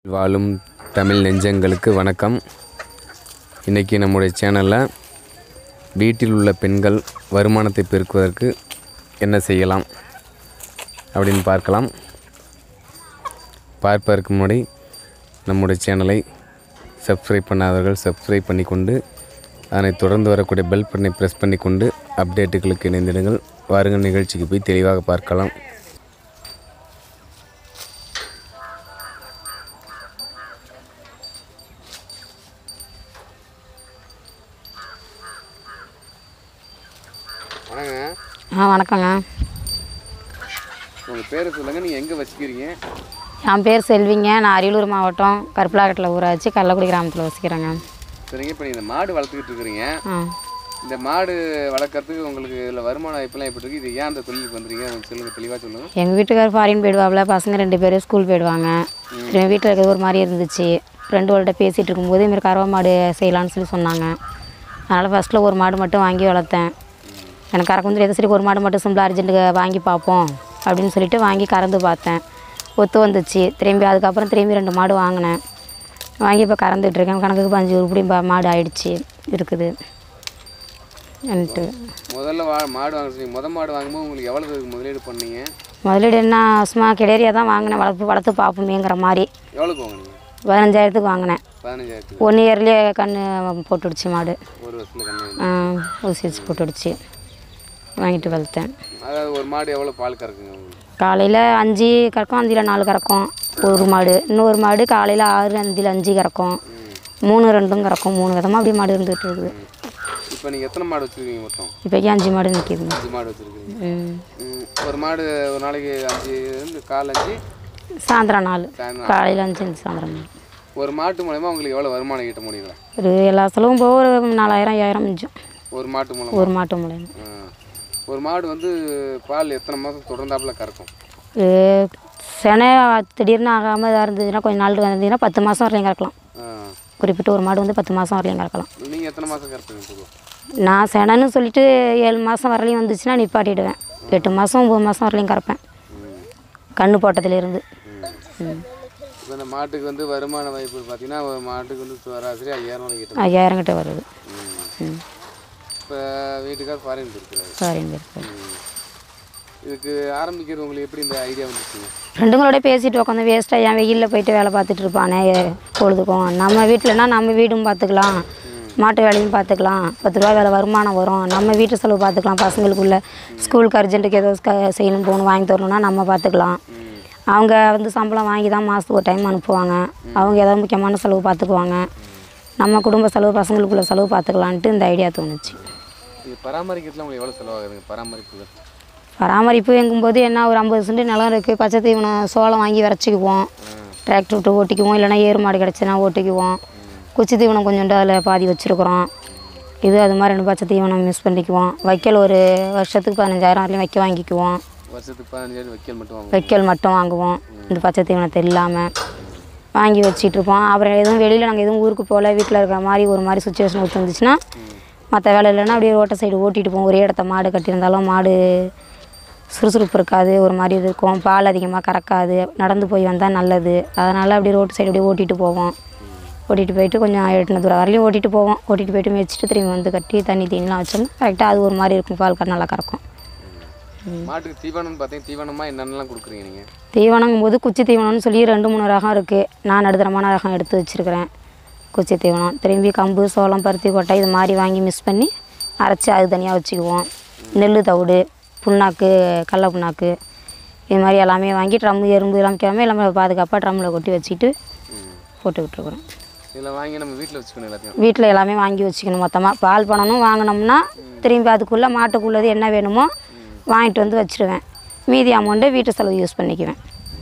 வாழும் தமிழ் நெஞ்சங்களுக்கு வணக்கம் இன்றைக்கி நம்முடைய சேனலில் வீட்டில் உள்ள பெண்கள் வருமானத்தை பெருக்குவதற்கு என்ன செய்யலாம் அப்படின்னு பார்க்கலாம் பார்ப்பதற்கு முன்னாடி நம்முடைய சேனலை சப்ஸ்கிரைப் பண்ணாதவர்கள் சப்ஸ்கிரைப் பண்ணிக்கொண்டு அதனை தொடர்ந்து வரக்கூடிய பெல் பட்டனை ப்ரெஸ் பண்ணிக்கொண்டு அப்டேட்டுகளுக்கு இணைந்திடுங்கள் வாருங்கள் நிகழ்ச்சிக்கு போய் தெளிவாக பார்க்கலாம் வணங்க ஆ வணக்கங்க உங்கள் பேரை சொல்லுங்கள் நீங்கள் எங்கே வசிக்கிறீங்க என் பேர் செல்விங்க நான் அரியலூர் மாவட்டம் கருப்பலாக்கட்டில் ஊராட்சி கள்ளக்குடி கிராமத்தில் வசிக்கிறேங்க சரிங்க இப்போ நீங்கள் இந்த மாடு வளர்த்துக்கிட்டு இருக்கிறீங்க ஆ இந்த மாடு வளர்க்குறதுக்கு உங்களுக்கு இதில் வருமான வாய்ப்பெல்லாம் எப்படி இருக்குது இது ஏன் அந்த தொழிலுக்கு வந்துறீங்க கொஞ்சம் சொல்லுங்கள் தெளிவாக சொல்லுங்கள் எங்கள் வீட்டுக்கார் ஃபாரின் போயிடுவாப்புல பசங்க ரெண்டு பேரும் ஸ்கூல் போயிடுவாங்க எங்கள் வீட்டில் இருக்கிறது ஒரு மாதிரி இருந்துச்சு ஃப்ரெண்டுகள்கிட்ட பேசிகிட்டு இருக்கும்போது இதுமாரி கறவை மாடு செய்யலான்னு சொல்லி சொன்னாங்க அதனால் ஃபஸ்ட்டில் ஒரு மாடு மட்டும் வாங்கி வளர்த்தேன் எனக்கு கறக்க வந்து சரி ஒரு மாடு மட்டும் சிம்பிளாக அர்ஜென்ட்டுக்கு வாங்கி பார்ப்போம் அப்படின்னு சொல்லிட்டு வாங்கி கறந்து பார்த்தேன் ஒத்து வந்துச்சு திரும்பி அதுக்கப்புறம் திரும்பி ரெண்டு மாடு வாங்கினேன் வாங்கி இப்போ கறந்துட்டு இருக்கேன் கணக்குக்கு பஞ்சு உருப்படி ப- மாடு ஆயிடுச்சு இருக்குது என்ட்டு முதல்ல வா மாடு வாங்க சொன்னீங்க முத மாடு வாங்கும்போது உங்களுக்கு எவ்வளவு முதலீடு பண்ணீங்க முதலீடு என்ன சும்மா கிடேரியா தான் வாங்கினேன் வளர்த்து வளர்த்து பார்ப்போமேங்கிற மாதிரி எவ்வளோக்கு வாங்குனீங்க பதினஞ்சாயிரத்துக்கு வாங்கினேன் பதினஞ்சாயிரத்துக்கு ஒன் இயர்லேயே கன்று போட்டுடுச்சு மாடு ஒரு வருஷத்தில் கண்ணு ஆ, ஊசி வச்சு போட்டுடுச்சு வாங்கிட்டு வளர்த்தேன் அதாவது ஒரு மாடு எவ்வளோ பால் கறக்குங்க உங்களுக்கு காலையில் அஞ்சு கறக்கும் அஞ்சில் நாலு கறக்கும் ஒரு மாடு இன்னொரு மாடு காலையில் ஆறு அஞ்சில் அஞ்சு கறக்கும் மூணு ரெண்டும் கறக்கும் மூணு விதமாக அப்படியே மாடு இருந்துகிட்டு இருக்குது இப்போ நீங்கள் எத்தனை மாடு வச்சுருக்கீங்க மொத்தம் இப்போக்கி அஞ்சு மாடு நிற்கிதுங்க அஞ்சு மாடு வச்சுருக்கீங்க ம் ஒரு மாடு ஒரு நாளைக்கு அஞ்சு இருந்து கால் அஞ்சு சாயந்தரம் நாலு சாயந்தரம் காலையில் அஞ்சு சாயந்தரம் நாலு ஒரு மாட்டு மூலயமா உங்களுக்கு எவ்வளோ வருமானம் ஈட்ட முடியல ஒரு எல்லா செலவும் போக ஒரு நாலாயிரம் ஐயாயிரம் மிஞ்சும் ஒரு மாட்டு மூலம் ஒரு மாட்டு மூலியம் ஆ. ஒரு மாடு வந்து பால் எத்தனை மாதம் தொடர்ந்தாப்புல கறக்கும் ஒரு செனை திடீர்னு ஆகாமல் இதாக இருந்ததுன்னா கொஞ்சம் நாள் இருந்ததுன்னா பத்து மாதம் வரலையும் கறக்கலாம் குறிப்பிட்ட ஒரு மாடு வந்து பத்து மாதம் வரலையும் கறக்கலாம் நீங்கள் எத்தனை மாதம் கறப்பீங்க பொதுவாக நான் செனைன்னு சொல்லிட்டு ஏழு மாதம் வரலையும் வந்துச்சுன்னா நிப்பாட்டிடுவேன் எட்டு மாதம் ஒம்பது மாதம் வரலையும் கறப்பேன் கண்ணு போட்டதுலேருந்து ம் இப்போ இந்த மாட்டுக்கு வந்து வருமான வாய்ப்பு பார்த்தீங்கன்னா ஒரு மாட்டுக்கு வந்து சராசரி ஐயாயிரம் ரூபாய் கிட்ட ஐயாயிரம் கிட்ட வருது ம் இப்போ வீட்டுக்கார் ஃபாரின் இருக்கிறாரு சரிங்க இருக்கு இதுக்கு ஆரம்பிக்கிறது உங்களுக்கு எப்படி இந்த ஐடியா வந்துச்சுங்க ஃப்ரெண்டுங்களோட பேசிட்டு உட்காந்து வேஸ்ட்டாக என் வெயிலில் போயிட்டு வேலை பார்த்துட்டு இருப்பானே பொழுதுக்கும் நம்ம வீட்டிலனா நம்ம வீடும் பார்த்துக்கலாம் மாட்டு வேலையும் பார்த்துக்கலாம் பத்து ரூபா வேலை வருமானம் வரும் நம்ம வீட்டு செலவு பார்த்துக்கலாம் பசங்களுக்குள்ள ஸ்கூலுக்கு அர்ஜென்ட்டுக்கு ஏதோ க- செய்யணும் போகணும் வாங்கி தரணும்னா நம்ம பார்த்துக்கலாம் அவங்க வந்து சம்பளம் வாங்கி தான் மாதத்துக்கு ஒரு டைம் அனுப்புவாங்க அவங்க ஏதாவது முக்கியமான செலவு பார்த்துக்குவாங்க நம்ம குடும்ப செலவு பசங்களுக்குள்ள செலவு பார்த்துக்கலான்ட்டு இந்த ஐடியா தோணுச்சு இது பராமரிக்கிறதுல உங்களுக்கு எவ்வளோ செலவாகுதுங்க பராமரிப்பு பராமரிப்பு எங்கும்போது என்ன ஒரு ஐம்பது சென்ட் நிலம் இருக்குது பச்சை தீவனம் சோளம் வாங்கி விரைச்சிக்குவோம் டிராக்டர் விட்டு ஓட்டிக்குவோம் இல்லைன்னா ஏறு மாடு கிடச்சுன்னா ஓட்டிக்குவோம் குச்சி தீவனம் கொஞ்சோண்டு அதில் பாதி வச்சுருக்குறோம் இது அது மாதிரி ரெண்டு பச்சை தீவனம் மிஸ் பண்ணிக்குவோம் வைக்கல் ஒரு வருஷத்துக்கு பதினஞ்சாயிரம் வரலையும் வைக்க வாங்கிக்குவோம் வருஷத்துக்கு பதினஞ்சாயிரம் வைக்கல் மட்டும் வாங்குவோம் வைக்கல் மட்டும் வாங்குவோம் இந்த பச்சை தீவனத்தை இல்லாமல் வாங்கி வச்சிட்டு இருப்போம் அப்புறம் எதுவும் வெளியில் நாங்கள் எதுவும் ஊருக்கு போகல வீட்டில் இருக்கிற மாதிரி ஒரு மாதிரி சுச்சுவேஷன் ஒத்து வந்துச்சுன்னா மற்ற வேலை இல்லைன்னா அப்படியே ரோட்டை சைடு ஓட்டிட்டு போவோம் ஒரே இடத்த மாடு கட்டியிருந்தாலும் மாடு சுறுசுறுப்பு இருக்காது ஒரு மாதிரி இது இருக்கும் பால் அதிகமாக கறக்காது நடந்து போய் வந்தால் நல்லது அதனால் அப்படியே ரோட்டு சைடு அப்படியே ஓட்டிட்டு போவோம் ஓட்டிட்டு போயிட்டு கொஞ்சம் எட்டுன தூரம் வரலையும் ஓட்டிட்டு போவோம் ஓட்டிட்டு போயிட்டு மேய்ச்சிட்டு திரும்பி வந்து கட்டி தண்ணி தீனிலாம் வச்சோம்னா கரெக்டாக அது ஒரு மாதிரி இருக்கும் பால் கற நல்லா கறக்கும் மாட்டுக்கு தீவனம்னு பார்த்தீங்கன்னா தீவனமாக என்னென்னலாம் கொடுக்குறீங்க நீங்கள் தீவனங்கும் போது குச்சி தீவனம்னு சொல்லி ரெண்டு மூணு ரகம் இருக்குது நான் நடுத்தரமான ரகம் எடுத்து வச்சுருக்கிறேன் குச்சி தீவனம் திரும்பி கம்பு சோளம் பருத்தி கொட்டை இது மாதிரி வாங்கி மிக்ஸ் பண்ணி அரைச்சி அது தனியாக வச்சுக்குவோம் நெல் தவிடு புண்ணாக்கு கடல புண்ணாக்கு இது மாதிரி எல்லாமே வாங்கி ட்ரம் எறும்பு எல்லாம் வைக்காமல் எல்லாமே பாதுகாப்பாக ட்ரம்மில் கொட்டி வச்சுட்டு போட்டு விட்ருக்குறோம் இதில் வாங்கி நம்ம வீட்டில் வச்சுக்கணும் எல்லாத்தையும் வீட்டில் எல்லாமே வாங்கி வச்சுக்கணும் மொத்தமாக பால் பண்ணணும் வாங்கினோம்னா திரும்பி அதுக்குள்ளே மாட்டுக்குள்ளது என்ன வேணுமோ வாங்கிட்டு வந்து வச்சுருவேன் மீதி அமௌண்ட்டை வீட்டு செலவு யூஸ் பண்ணிக்குவேன்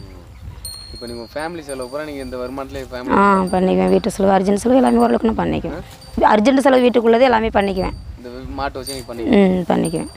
இப்போ நீங்கள் ஃபேமிலி செலவு பூரா நீங்கள் இந்த வருமானத்தில் ஃபேமிலி ஆ பண்ணிக்குவேன் வீட்டு செலவு அர்ஜென்ட் செலவு எல்லாமே ஓரளவுக்கு நான் பண்ணிக்குவேன் அர்ஜென்ட் செலவு வீட்டுக்குள்ளது எல்லாமே பண்ணிக்குவேன் இந்த மாட்டை வச்சு நீங்கள் பண்ணி ம் பண்ணிக்குவேன்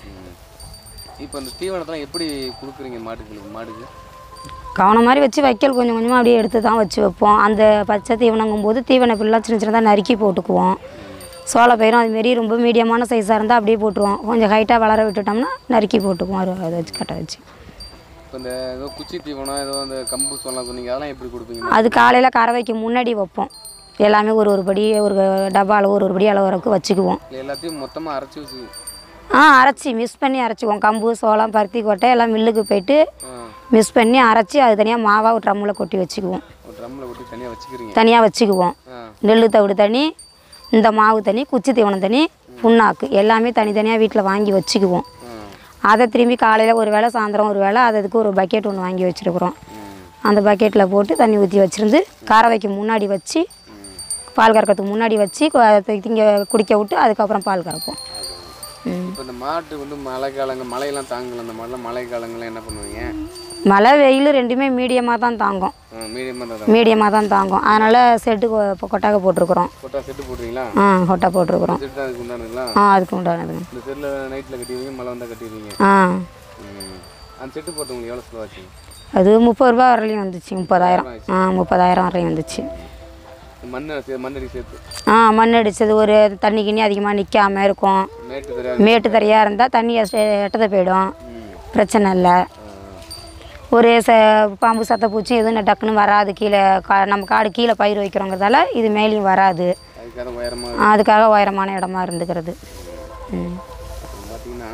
இப்போ இந்த தீவனத்தெல்லாம் எப்படி கொடுக்குறீங்க மாட்டுக்கு மாடுக்கு கவனம் மாதிரி வச்சு வைக்கல் கொஞ்சம் கொஞ்சமாக அப்படியே எடுத்து தான் வச்சு வைப்போம் அந்த பச்சை தீவனங்கும் போது தீவன புல்லாம் சின்ன சின்னதாக நறுக்கி போட்டுக்குவோம் சோள பயிரும் அதுமாரி ரொம்ப மீடியமான சைஸாக இருந்தால் அப்படியே போட்டுருவோம் கொஞ்சம் ஹைட்டாக வளர விட்டுட்டோம்னா நறுக்கி போட்டுக்குவோம் அது அதை வச்சு கட்ட வச்சு இப்போ இந்த ஏதோ குச்சி தீவனம் ஏதோ இந்த கம்பு சொல்லலாம் சொன்னீங்க அதெல்லாம் எப்படி கொடுப்பீங்க அது காலையில் கறவைக்கு முன்னாடி வைப்போம் எல்லாமே ஒரு ஒரு படி ஒரு டப்பாவில் ஒரு ஒரு படி அளவு வரைக்கும் வச்சுக்குவோம் இல்லை எல்லாத்தையும் மொத்தமாக அரைச்சி வச்சு ஆ அரைச்சி மிக்ஸ் பண்ணி அரைச்சிக்குவோம் கம்பு சோளம் பருத்தி கொட்டை எல்லாம் மில்லுக்கு போயிட்டு ஆ, மிக்ஸ் பண்ணி அரைச்சி அது தனியாக மாவாக ஒரு ட்ரம்மில் கொட்டி வச்சுக்குவோம் ஒரு ட்ரம்மில் கொட்டி தனியாக வச்சுக்கிறீங்க தனியாக வச்சுக்குவோம் ஆ நெல் தவிடு தனி இந்த மாவு தனி குச்சி தீவனம் தனி புண்ணாக்கு எல்லாமே தனித்தனியாக வீட்டில் வாங்கி வச்சுக்குவோம் ஆ அதை திரும்பி காலையில் ஒரு வேளை சாயந்தரம் ஒரு வேளை அது அதுக்கு ஒரு பக்கெட் ஒன்று வாங்கி வச்சுருக்குறோம் ம் அந்த பக்கெட்டில் போட்டு தண்ணி ஊற்றி வச்சுருந்து கறவைக்கு முன்னாடி வச்சு ம் பால் கறக்கிறதுக்கு முன்னாடி வச்சு இங்கே குடிக்க விட்டு அதுக்கப்புறம் பால் கறப்போம் ம். இப்போ இந்த மாட்டு வந்து மழை காலங்க மழையெல்லாம் தாங்கல அந்த மாதிரிலாம் மழை காலங்கள்லாம் என்ன பண்ணுவீங்க மழை வெயில் ரெண்டுமே மீடியமாக தான் தாங்கும் மீடியமாக தான் மீடியமாக தான் தாங்கும் அதனால் செட்டு கொ- இப்போ கொட்டாக போட்டிருக்குறோம் கொட்டா செட்டு போடுறீங்களா ஆ கொட்டை போட்டிருக்குறோம் செட்டு தான் அதுக்கு உண்டானுங்களா ஆ அதுக்கு உண்டானதுங்க இந்த செட்டில் நைட்டில் கட்டிடுவீங்க மழை வந்தால் கட்டிடுவீங்க ஆ ம். அந்த செட்டு போட்டு உங்களுக்கு எவ்வளோ செலவாச்சு அது முப்பது ரூபா வரலையும் வந்துச்சு முப்பதாயிரம் ஆ முப்பதாயிரம் வரலையும் வந்துச்சு மண் சே- மண்ணடி சேர்த்து ஆ மண் அடித்தது ஒரு தண்ணி கிண்ணி அதிகமாக நிற்காம இருக்கும் மேட்டு தெரியாது மேட்டு தரையாக இருந்தால் தண்ணி எட்ட- எட்டதை போயிடும் ம் பிரச்சனை இல்லை ஒரு ச பாம்பு சத்த பூச்சி எதுவும் டக்குன்னு வராது கீழே கா நம்ம காடு கீழே பயிர் வைக்கிறோங்கிறதால இது மேலேயும் வராது அதுக்காக உயரமாக அதுக்காக உயரமான இடமா இருந்துக்கிறது ம் பார்த்தீங்கன்னா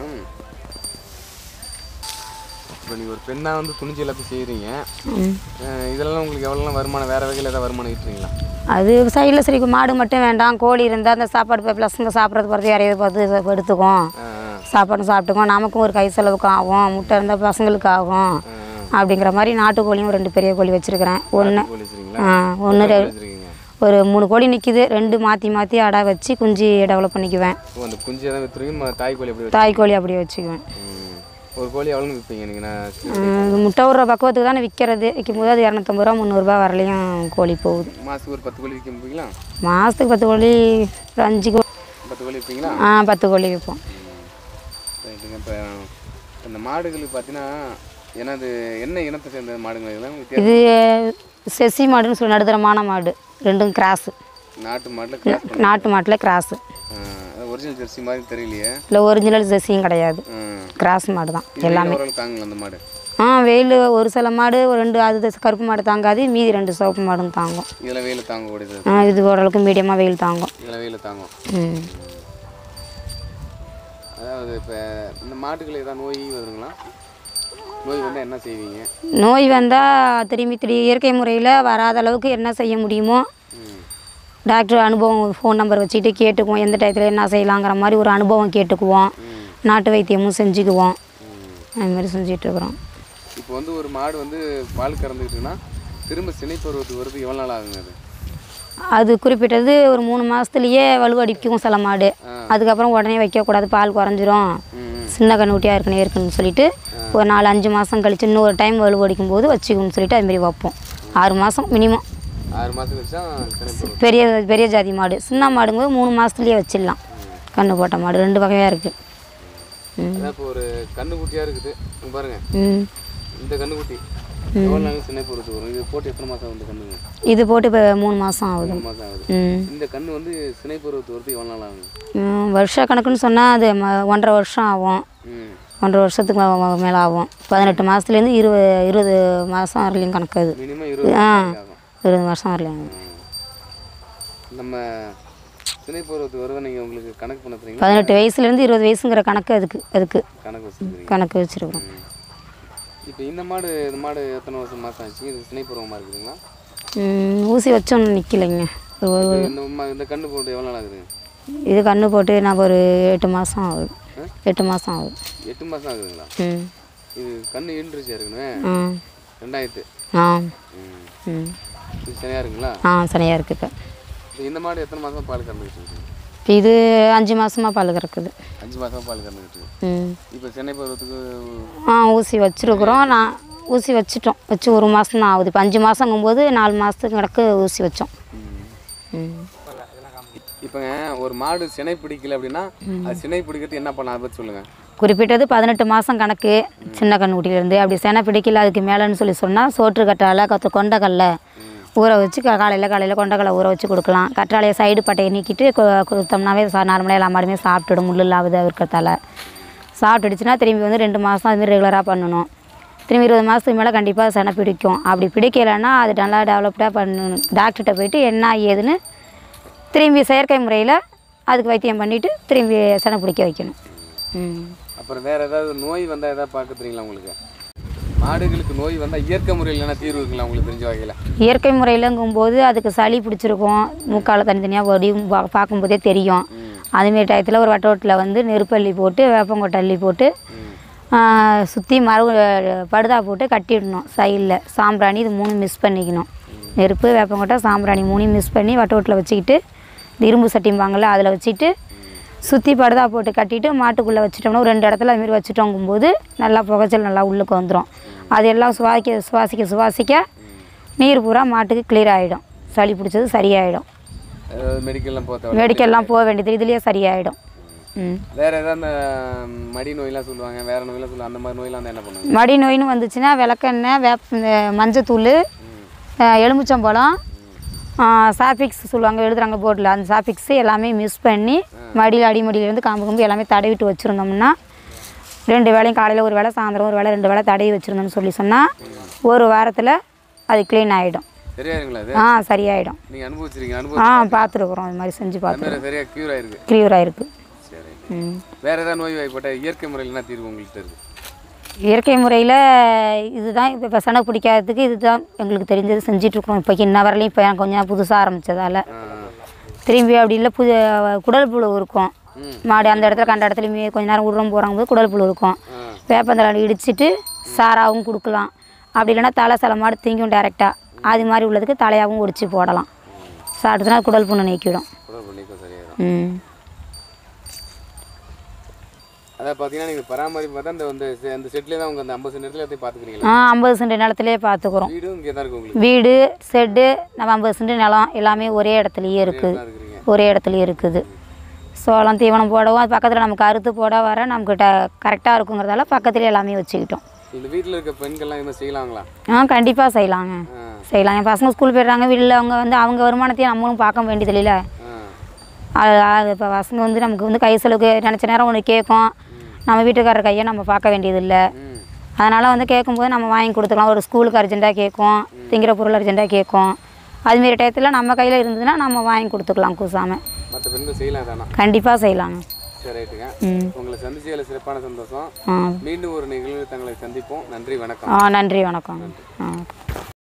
இப்போ நீங்கள் ஒரு பெண்ணாக வந்து துணிச்சு எல்லாத்தையும் செய்கிறீங்க ம். இதெல்லாம் உங்களுக்கு எவ்வளோலாம் வருமானம் வேறு வகையில் ஏதாவது வருமானம் ஈட்டுறீங்களா அது சைடில் சரி மாடு மட்டும் வேண்டாம் கோழி இருந்தால் அந்த சாப்பாடு ப்ளஸ்ங்க சாப்பிட்றது பொறுத்து வேறு எது பார்த்து எடுத்துக்கும் ஆ சாப்பாடும் சாப்பிட்டுக்கும் நமக்கும் ஒரு கை செலவுக்கு ஆகும் முட்டை இருந்தால் பசங்களுக்கு ஆகும் அப்படிங்கிற மாதிரி நாட்டுக்கோழியும் ஒரு ரெண்டு பெரிய கோழி வச்சுருக்கிறேன் ஒன்று கோழி வச்சுருக்கீங்களா ஒன்று கோழி வச்சுருக்கீங்க ஒரு மூணு கோழி நிற்கிது ரெண்டு மாற்றி மாற்றி அடை வச்சு குஞ்சு டெவலப் பண்ணிக்குவேன் ஓ அந்த குஞ்சு தான் விற்றுருவீங்க தாய் கோழி எப்படி வச்சு தாய் கோழி அப்படியே வச்சுக்குவேன் ம். ஒரு கோழி எவ்வளோன்னு விற்பீங்க நீங்கள் நான் ம், முட்டை விட்ற பக்குவத்துக்கு தானே விற்கிறது விற்கும்போது அது இரநூத்தம்பது ரூபா முந்நூறுரூபா வரலையும் கோழி போகுது மாதத்துக்கு ஒரு பத்து கோழி விற்க முடியுங்களா மாதத்துக்கு பத்து கோழி ஒரு அஞ்சு கோ பத்து கோழி விற்பீங்களா ஆ பத்து கோழி விற்போம் ரைட்டுங்க இப்போ இந்த மாடுகளுக்கு பார்த்தீங்கன்னா ஏன்னா அது என்ன இனத்தை சேர்ந்த மாடுகள் இதெல்லாம் வித்தியாசம் இது செசி மாடுன்னு சொல்லி நடுத்தரமான மாடு ரெண்டும் கிராஸு நாட்டு மாட்டில் கிராஸ் நாட்டு மாட்டில் கிராஸு ஒரிஜினல் ஜெர்சி மாதிரி தெரியலையே இல்லை ஒரிஜினல் ஜெர்சியும் கிடையாது ம். கிராஸ் மாடு தான் இது எல்லாமே ஓரளவுக்கு தாங்கல அந்த மாடு ஆ வெயில் ஒரு சில மாடு ஒரு ரெண்டு அது கருப்பு மாடு தாங்காது மீதி ரெண்டு சிவப்பு மாடும் தாங்கும் இதில் வெயில் தாங்கக்கூடியது ஆ இது ஓரளவுக்கு மீடியமாக வெயில் தாங்கும் இதில் வெயில் தாங்கும் ம் அதாவது இப்போ இந்த மாட்டுகளுக்கு ஏதாவது நோய் வருங்களா நோய் வந்தால் என்ன செய்வீங்க நோய் வந்தால் திரும்பி திடீர் இயற்கை முறையில் வராத அளவுக்கு என்ன செய்ய முடியுமோ ம் டாக்டர் அனுபவம் ஃபோன் நம்பர் வச்சுக்கிட்டு கேட்டுக்குவோம் எந்த டயத்தில் என்ன செய்யலாங்கிற மாதிரி ஒரு அனுபவம் கேட்டுக்குவோம் ம் நாட்டு வைத்தியமும் செஞ்சுக்குவோம் ம் அது மாதிரி செஞ்சுட்டு இருக்கிறோம் இப்போ வந்து ஒரு மாடு வந்து பால் கறந்துக்கிட்டுன்னா திரும்ப சினை பருவத்துக்கு வருது எவ்வளோ நாள் ஆகுங்க அது அது குறிப்பிட்டது ஒரு மூணு மாதத்துலேயே வலுவடிக்கும் சில மாடு ஆ. அதுக்கப்புறம் உடனே வைக்கக்கூடாது பால் குறைஞ்சிரும் ம் ம். சின்ன கண்ணுட்டியாக இருக்குன்னு இருக்குன்னு சொல்லிட்டு ஒரு நாலு அஞ்சு மாதம் கழிச்சு இன்னொரு டைம் வலுவடிக்கும் போது வச்சுக்கணும்னு சொல்லிட்டு அதுமாரி வைப்போம் ஆறு மாதம் மினிமம் ஆறு மாதம் கழிச்சா சினை பருவம் பெரிய பெரிய ஜாதி மாடு சின்ன மாடுங்க மூணு மாதத்துலேயே வச்சிடலாம் கண்ணு போட்ட மாடு ரெண்டு வகையாக இருக்குது ம் அதான் இப்போ ஒரு கண்ணுக்குட்டியாக இருக்குது இங்க பாருங்க ம் இந்த கண்ணுக்குட்டி எவ்வளோ நாள் சினை பருவத்துக்கு வரும் இது போட்டு எத்தனை மாதம் வந்து கண்ணுங்க இது போட்டு இப்போ மூணு மாதம் ஆகுது மூணு மாதம் ஆகுது ம் இந்த கண்ணு வந்து சினை பருவத்துக்கு வரது எவ்வளோ நாள் ஆகுங்க ம், வருஷ கணக்குன்னு சொன்னால் அது ம- ஒன்றரை வருஷம் ஆகும் ம் ஒன்றரை வருஷத்துக்கு மே- மே- மேலே ஆகும் பதினெட்டு மாதத்துலேருந்து இருபது இருபது மாதம் வரலையும் கணக்கு அது மினிமம் இருபது ஆ நாளைக்கு ஆகும் இருபது வருஷம் வரலையும் ஆகும். நம்ம சினை பருவத்துக்கு வருவதை நீங்கள் உங்களுக்கு கணக்கு பண்ண தெரியுங்களா பதினெட்டு வயசுலேருந்து இருபது வயசுங்கிற கணக்கு அதுக்கு அதுக்கு கணக்கு வச்சுருக்கீங்க கணக்கு வச்சுருக்குறோம் இப்போ இந்த மாடு இந்த மாடு எத்தனை வருஷம் மாதம் ஆச்சு இது சினை பருவமாக இருக்குதுங்களா ம், ஊசி வச்சோன்னு நிற்கலைங்க ஒரு இது இந்த மா- இந்த கண்ணு போட்டு எவ்வளோ நாள் ஆகுது இது கண்ணு போட்டு நான் ஒரு எட்டு மாதம் ஆகுது எட்டு மாதம் ஆகுது எட்டு மாதம் ஆகுதுங்களா ம் இது கண்ணு ஈன்றுச்சு இருக்குன்னு ஆ ரெண்டாயிரத்து ஆ ம் ம் இது சரியாக இருக்குங்களா ஆ சரியாக இருக்குது இப்போ இப்போ இந்த மாடு எத்தனை மாதமாக பால் கறந்துக்கிட்டு இருக்கு இப்போ இது அஞ்சு மாதமாக பால் கறக்குது அஞ்சு மாதமாக பால் கறந்துக்கிட்டு இருக்கு ம் இப்போ சென்னை பருவத்துக்கு ஆ ஊசி வச்சுருக்குறோம் நான் ஊசி வச்சிட்டோம் வச்சு ஒரு மாதம் தான் ஆகுது இப்போ அஞ்சு மாதங்கும்போது நாலு மாதத்துக்கு கிடக்கு ஊசி வச்சோம் ம் இப்போங்க ஒரு மாடு சினை பிடிக்கல அப்படின்னா அது சினை பிடிக்கிறது என்ன பண்ணலாம் அதை பற்றி சொல்லுங்கள் குறிப்பிட்டது பதினெட்டு மாதம் கணக்கு சின்ன கண்ணுக்குட்டியிலேருந்து அப்படி செனை பிடிக்கல அதுக்கு மேலேன்னு சொல்லி சொன்னால் சோற்று கற்றாழை கற்று கொண்டக்கல்ல ஊற வச்சு கா- காலையில் காலையில் கொண்டக்கல்லை ஊற வச்சு கொடுக்கலாம் கற்றாழையை சைடு பட்டையை நீக்கிட்டு கொ- கொடுத்தோம்னாவே சா நார்மலாக எல்லா மாடுமே சாப்பிட்டுடும் முள் இல்லாத இருக்கிறதால சாப்பிட்டுடுச்சுன்னா திரும்பி வந்து ரெண்டு மாதம் அதுமாரி ரெகுலராக பண்ணணும் திரும்பி இருபது மாதத்துக்கு மேலே கண்டிப்பாக செனை பிடிக்கும் அப்படி பிடிக்கலைன்னா அது நல்லா டெவலப்டாக பண்ணணும் டாக்டர்கிட்ட போயிட்டு என்ன ஏதுன்னு திரும்பி செயற்கை முறையில் அதுக்கு வைத்தியம் பண்ணிவிட்டு திரும்பி செனை பிடிக்க வைக்கணும் ம் அப்புறம் வேறு ஏதாவது நோய் வந்தால் ஏதாவது பார்க்க தெரியுங்களா உங்களுக்கு மாடுகளுக்கு நோய் வந்தால் இயற்கை முறையில் என்ன தீர்வு இருக்குங்களா உங்களுக்கு தெரிஞ்ச வகையில் இயற்கை முறையிலங்கும்போது அதுக்கு சளி பிடிச்சிருக்கும் மூக்கால் தனித்தனியாக வடியும் பா- பார்க்கும்போதே தெரியும் அதுமாரி டயத்தில் ஒரு வட்டோட்டில் வந்து நெருப்பள்ளி போட்டு வேப்பங்கொட்டை அள்ளி போட்டு சுற்றி மரவு படுதா போட்டு கட்டிடணும் சைடில் சாம்பிராணி இது மூணு மிஸ் பண்ணிக்கணும் நெருப்பு வேப்பங்கொட்டை சாம்பிராணி மூணையும் மிஸ் பண்ணி வட்டோட்டில் வச்சுக்கிட்டு இந்த இரும்பு சட்டிம்பாங்கள்ல அதில் வச்சுட்டு சுற்றி படுதா போட்டு கட்டிட்டு மாட்டுக்குள்ளே வச்சுட்டோம்னா ஒரு ரெண்டு இடத்துல அதுமாரி வச்சுட்டோங்கும்போது நல்லா புகைச்சல் நல்லா உள்ளுக்கு வந்துடும் அது எல்லாம் சுவாசிக்க சுவாசிக்க சுவாசிக்க நீர் பூரா மாட்டுக்கு கிளியர் ஆகிடும் சளி பிடிச்சது சரியாயிடும் ஏதாவது மெடிக்கல்லாம் போத்த மெடிக்கல்லாம் போக வேண்டியது இதுலேயே சரியாயிடும் ம் வேறு ஏதாவது அந்த மடி நோயெல்லாம் சொல்லுவாங்க வேறு நோயெல்லாம் சொல்லுவாங்க அந்த மாதிரி நோயெல்லாம் வந்து என்ன பண்ணுவாங்க மடி நோயின்னு வந்துச்சுன்னா விளக்கெண்ணெய் வேப் இந்த மஞ்சத்தூள் அஹ், எலுமிச்சம்பழம் சாபிக்ஸ் சொல்லுவாங்க எழுதுறாங்க போர்டில் அந்த சாபிக்ஸ் எல்லாமே மிஸ் பண்ணி மடியில் அடிமடியிலேருந்து காம்பு கம்பு எல்லாமே தடவிட்டு வச்சுருந்தோம்னா ரெண்டு வேளையும் காலையில் ஒரு வேளை சாயந்தரம் ஒரு வேளை ரெண்டு வேளை தடவி வச்சுருந்தோம்னு சொல்லி சொன்னால் ஒரு வாரத்தில் அது க்ளீன் ஆகிடும் சரியாயிருங்களா அது ஆ சரியாயிடும் நீங்கள் அனுபவிச்சிருக்கீங்க ஆ அனுபவம் பார்த்துருக்குறோம் இது மாதிரி செஞ்சு அது பார்த்து மாதிரி சரியாக க்யூர் ஆயிருக்கு கிளியராக இருக்குது சரி ம் வேறு ஏதாவது நோய் வாய்ப்பட்ட இயற்கை முறையில் என்ன தீர்வு உங்களுக்கு இருக்குது இயற்கை முறையில் இதுதான் இப்போ இப்போ சனை பிடிக்காததுக்கு இதுதான் எங்களுக்கு தெரிஞ்சது செஞ்சிட்ருக்குறோம் இப்போ இன்ன வரலையும் இப்போ எனக்கு கொஞ்சம் புதுசாக ஆரம்பித்ததால் திரும்பி அப்படி இல்லை புது குடல் புழு இருக்கும் மாடு அந்த இடத்துல கண்ட இடத்துலையுமே கொஞ்ச நேரம் விடுறோம் போகிறாங்க போது குடல் புழு இருக்கும் வேப்பந்தலை இடிச்சிட்டு சாராவும் கொடுக்கலாம் அப்படி இல்லைன்னா தலை சில மாடு திங்கும் டேரெக்டாக அது மாதிரி உள்ளதுக்கு தலையாகவும் ஒடிச்சு போடலாம் சாப்பிட்டுனா குடல் புண்ணு நீக்கிடும் கூட பண்ணிக்கும் சரியாயிரும் ம் அதான் பார்த்தீங்கன்னா நீங்கள் பராமரிப்பு பார்த்தா அந்த வந்து செ- அந்த செட்லேயே தான் உங்கள் அந்த ஐம்பது சென்ட் இடத்துல எல்லாத்தையும் பார்த்துக்கிறீங்களா ஆ ஐம்பது சென்ட் நிலத்துலேயே பார்த்துக்குறோம் வீடும் இங்கே தான் இருக்கு உங்களுக்கு வீடு செட்டு நம்ம ஐம்பது சென்ட் நிலம் எல்லாமே ஒரே இடத்துலையே இருக்குது தான் இருக்கிறீங்க ஒரே இடத்துலையே இருக்குது சோளம் தீவனம் போடவும் அது பக்கத்தில் நமக்கு அறுத்து போட வர நமக்கு ட கரெக்டாக இருக்குங்கிறதால பக்கத்துலேயே எல்லாமே வச்சுக்கிட்டோம் இந்த வீட்டில் இருக்க பெண்கள்லாம் இது மாதிரி செய்யலாங்களா ஆ கண்டிப்பாக செய்யலாங்க ஆ செய்யலாம் என் பசங்க ஸ்கூல் போயிடுறாங்க வீட்டில் அவங்க வந்து அவங்க வருமானத்தையும் நம்மளும் பார்க்க வேண்டியது இல்லைல்ல ஆ அது அது இப்போ பசங்க வந்து நமக்கு வந்து கை செலவுக்கு நினச்ச நேரம் ஒன்று கேட்கும் நம்ம வீட்டுக்காரர் கையை நம்ம பார்க்க வேண்டியதில்லை ம் அதனால் வந்து கேட்கும்போது நம்ம வாங்கி கொடுத்துக்கலாம் ஒரு ஸ்கூலுக்கு அர்ஜென்ட்டாக கேட்கும் திங்கிற பொருள் அர்ஜென்ட்டாக கேட்கும் அதுமாரி டயத்தில் நம்ம கையில் இருந்ததுன்னா நம்ம வாங்கி கொடுத்துக்கலாம் கூசாமல் மற்ற பெண்கள் செய்யலாம் தானா கண்டிப்பாக செய்யலாங்க சரி ரைட்டுங்க ம் உங்களை சந்திச்சதில் சிறப்பான சந்தோஷம் ஆ மீண்டும் ஒரு நிகழ்வில் தங்களை சந்திப்போம் நன்றி வணக்கம் ஆ நன்றி வணக்கம் ஆ